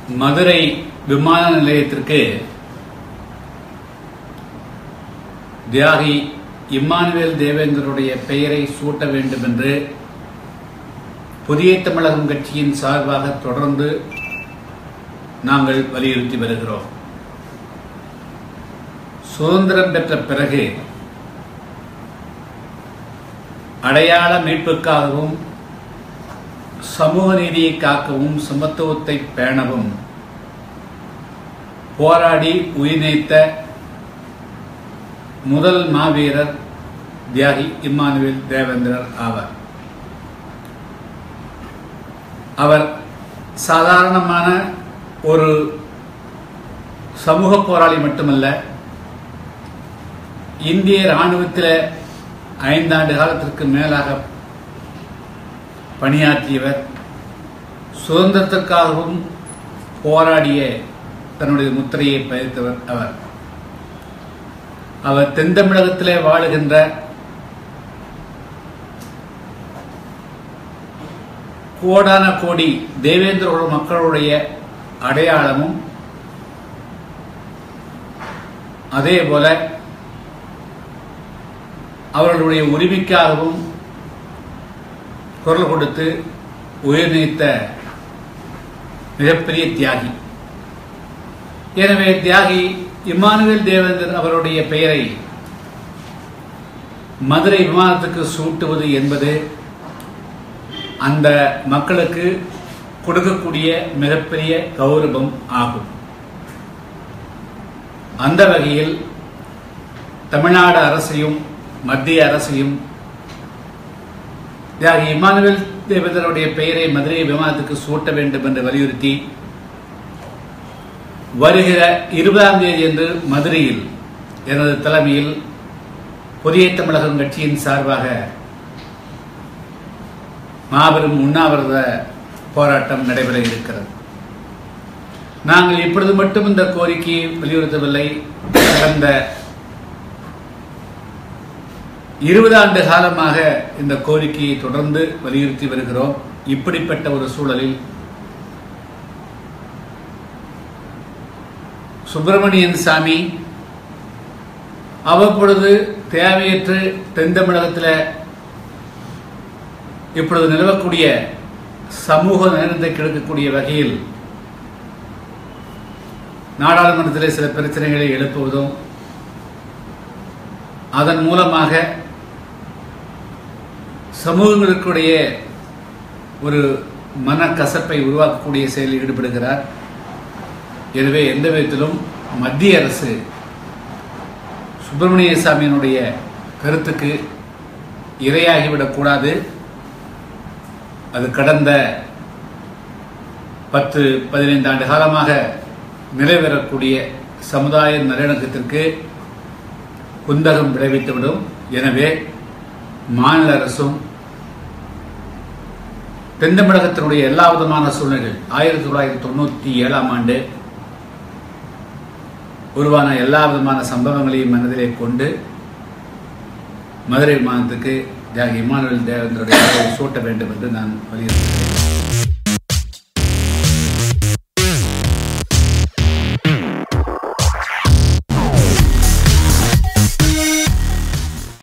மதுரை விமான நிலையத்திற்கு தியாகி இம்மானுவேல் தேவேந்திரருடைய பெயரை சூட்ட வேண்டும் என்று புதிய தமிழகம் கட்சியின் சார்பாக தொடர்ந்து நாங்கள் வலியுறுத்தி வருகிறோம் சுதந்திரம் பெற்ற பிறகு அடையாள மீட்புக்காகவும் சமூக நீதியை காக்கவும் சமத்துவத்தை பேணவும் போராடி உயிர்நீத்த முதல் மாவீரர் தியாகி இம்மானுவேல் தேவேந்திரர் ஆவார் அவர் சாதாரணமான ஒரு சமூக போராளி மட்டுமல்ல இந்திய இராணுவத்தில் ஐந்தாண்டு காலத்திற்கு மேலாக பணியாற்றியவர் சுதந்திரத்திற்காகவும் போராடிய தன்னுடைய முத்திரையை பதித்தவர் அவர் அவர் தென் தமிழகத்திலே வாழுகின்ற கோடான கோடி தேவேந்திர மக்களுடைய அடையாளமும் அதே போல அவர்களுடைய உரிமைக்காகவும் குரல் கொடுத்து உயிர் நீத்த மிகப்பெரிய தியாகி எனவே தியாகி இம்மானுவேல் தேவேந்தர் அவருடைய பெயரை மதுரை விமானத்துக்கு சூட்டுவது என்பது அந்த மக்களுக்கு கொடுக்கக்கூடிய மிகப்பெரிய கௌரவம் ஆகும் அந்த வகையில் தமிழ்நாடு அரசையும் மத்திய அரசையும் தியாகி இமானுவேல் தேவேந்தருடைய பெயரை மதுரை விமானத்துக்கு சூட்ட வேண்டும் என்று வலியுறுத்தி வருகிற இருபதாம் தேதி அன்று மதுரையில் எனது தலைமையில் புதிய தமிழகம் கட்சியின் சார்பாக மாபெரும் உண்ணாவிரத போராட்டம் நடைபெற இருக்கிறது நாங்கள் இப்பொழுது மட்டும் இந்த கோரிக்கையை வலியுறுத்தவில்லை கடந்த இருபது ஆண்டு காலமாக இந்த கோரிக்கையை தொடர்ந்து வலியுறுத்தி வருகிறோம் இப்படிப்பட்ட ஒரு சூழலில் சுப்பிரமணியன் சாமி அவ்வப்பொழுது தேவையற்று தென் தமிழகத்தில் இப்பொழுது நிலவக்கூடிய சமூக நேரத்தை கெடுக்கக்கூடிய வகையில் நாடாளுமன்றத்தில் சில பிரச்சனைகளை எழுப்புவதும் அதன் மூலமாக சமூகங்களுக்குடைய ஒரு மனக்கசப்பை உருவாக்கக்கூடிய செயலில் ஈடுபடுகிறார் எனவே எந்த விதத்திலும் மத்திய அரசு சுப்பிரமணிய சாமியினுடைய கருத்துக்கு இரையாகிவிடக்கூடாது அது கடந்த பத்து பதினைந்து ஆண்டு காலமாக நிறைவேறக்கூடிய சமுதாய நல்லிணக்கத்திற்கு குந்தகம் விளைவித்துவிடும் எனவே மாநில அரசும் தென் தமிழகத்தினுடைய எல்லா விதமான சூழ்நிலைகள் ஆயிரத்தி தொள்ளாயிரத்தி தொண்ணூற்றி ஏழாம் ஆண்டு உருவான எல்லா விதமான சம்பவங்களையும் மனதிலே கொண்டு மதுரை விமானத்துக்கு தியாகி இமானுவேல் தேவேந்திரோட சூட்ட வேண்டும் என்று நான் வலியுறுத்துகிறேன்